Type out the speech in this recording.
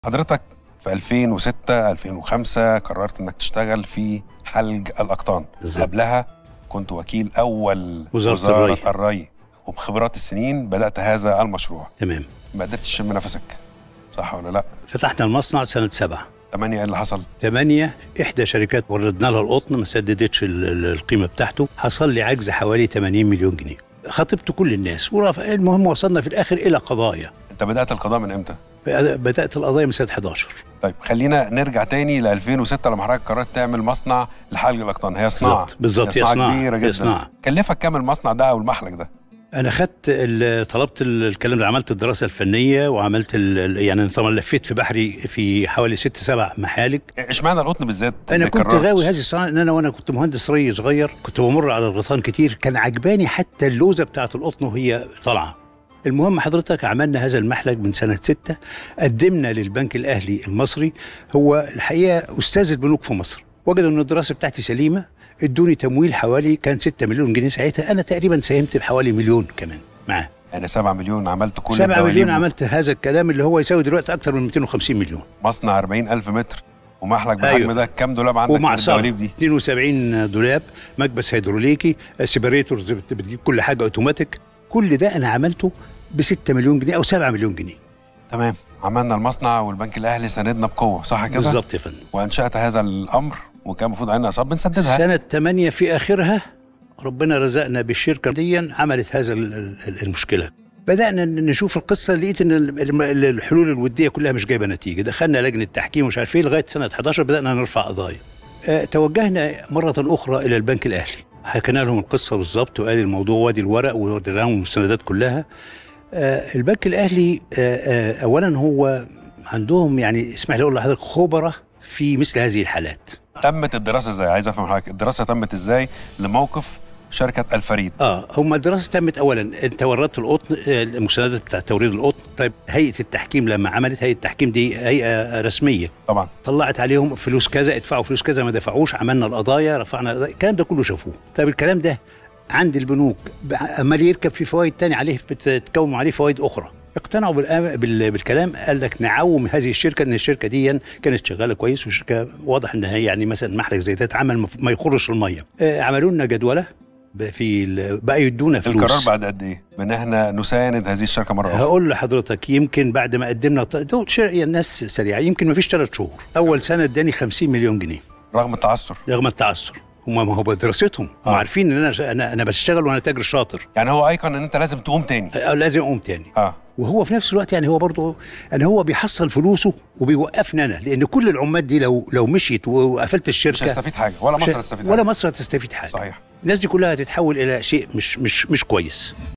حضرتك في 2006 2005 قررت انك تشتغل في حلج الاقطان بالظبط. قبلها كنت وكيل اول وزارة وزارة الري. الري وبخبرات السنين بدأت هذا المشروع تمام ما قدرتش تشم نفسك صح ولا لا فتحنا المصنع سنة سبعة ثمانية ايه اللي حصل ثمانية إحدى شركات وردنا لها القطن ما سددتش ال- ال- القيمة بتاعته حصل لي عجز حوالي 80 مليون جنيه خاطبت كل الناس ورف- المهم وصلنا في الآخر إلى قضايا انت بدأت القضاء من امتى بدأت القضايا من سنة 11 طيب خلينا نرجع تاني ل 2006 لما حضرتك قررت تعمل مصنع لحلج الاقطان هي صناعه بالظبط، بالظبط، هي هي صناعه صناعة، كبيره هي جدا صناعة. كلفك كام المصنع ده او المحلك ده انا خدت ال- طلبت ال- الكلام ده عملت الدراسه الفنيه وعملت ال- ال- يعني أنا طبعا لفيت في بحري في حوالي ست سبع محالك اشمعنى القطن بالذات انا اللي كنت قررت؟ غاوي هذه الصناعه ان انا وانا كنت مهندس ري صغير كنت بمر على الغيطان كتير كان عجباني حتى اللوزه بتاعه القطن وهي طالعه المهم حضرتك عملنا هذا المحلك من سنة ستة قدمنا للبنك الأهلي المصري هو الحقيقة أستاذ البنوك في مصر وجدوا أن الدراسة بتاعتي سليمة ادوني تمويل حوالي كان 6 مليون جنيه ساعتها أنا تقريبا ساهمت بحوالي مليون كمان معاه يعني 7 مليون عملت كل 7 الدواليب مليون عملت هذا الكلام اللي هو يساوي دلوقتي أكتر من 250 مليون مصنع 40 ألف متر ومحلك بالحجم أيوة. ده كام دولاب عندك من ومعصرة الدواليب دي 72 دولاب مكبس هيدروليكي سيبريتورز بت- بتجيب كل حاجه اوتوماتيك كل ده انا عملته ب 6 مليون جنيه او 7 مليون جنيه تمام عملنا المصنع والبنك الأهلي ساندنا بقوة صح كده بالظبط يا فندم وأنشأت هذا الأمر وكان المفروض علينا أقساط بنسددها سنه 8 في اخرها ربنا رزقنا بالشركه دي عملت هذا ال- ال- المشكله بدأنا ن- نشوف القصة لقيت إن ال- ال- الحلول الودية كلها مش جايبة نتيجة، دخلنا لجنة تحكيم ومش عارف إيه لغاية سنة 11 بدأنا نرفع قضايا. آه، توجهنا مرة أخرى إلى البنك الأهلي حكينا لهم القصة بالظبط وادي الموضوع وادي الورق وادي لهم المستندات كلها آه، البنك الأهلي آه، آه، أولا هو عندهم يعني اسمح لي أقول لحضرتك خبرة في مثل هذه الحالات تمت الدراسة إزاي عايز أفهم حضرتك الدراسة تمت إزاي لموقف شركة الفريد اه هم الدراسه تمت اولا انت وردت القطن آه، المساندات بتاع توريد القطن طيب هيئه التحكيم لما عملت هيئه التحكيم دي هيئه رسميه طبعا طلعت عليهم فلوس كذا ادفعوا فلوس كذا ما دفعوش عملنا القضايا رفعنا القضايا الكلام ده كله شافوه طيب الكلام ده عند البنوك عمال يركب في فوائد تاني عليه بتتكون عليه فوائد اخرى اقتنعوا بالآ- بال- بالكلام قال لك نعوم هذه الشركه ان الشركه دي كانت شغاله كويس وشركه واضح ان هي يعني مثلا محرك زي ده اتعمل مف- ما يخرش الميه آه، عملوا لنا جدوله ب- في ال- بقى يدونا فلوس القرار بعد قد إيه؟ من إحنا نساند هذه الشركة مرة أخرى هقول لحضرتك يمكن بعد ما قدمنا ط- دول شر- يعني الناس سريعه يمكن ما فيش ثلاث شهور اول سنه اداني 50 مليون جنيه رغم التعثر رغم التعثر هم ما هو بدراستهم هم آه. عارفين ان انا انا انا بشتغل وانا تاجر شاطر يعني هو أيقن إن أنت لازم تقوم تاني أه، لازم اقوم تاني اه وهو في نفس الوقت يعني هو برضه يعني هو بيحصل فلوسه وبيوقفني انا لان كل العمال دي لو لو مشيت وقفلت الشركه مش هيستفيد حاجة ولا مش- مصر هتستفيد ولا حاجة مصر هتستفيد حاجه صحيح الناس دي كلها هتتحول الى شيء مش مش مش كويس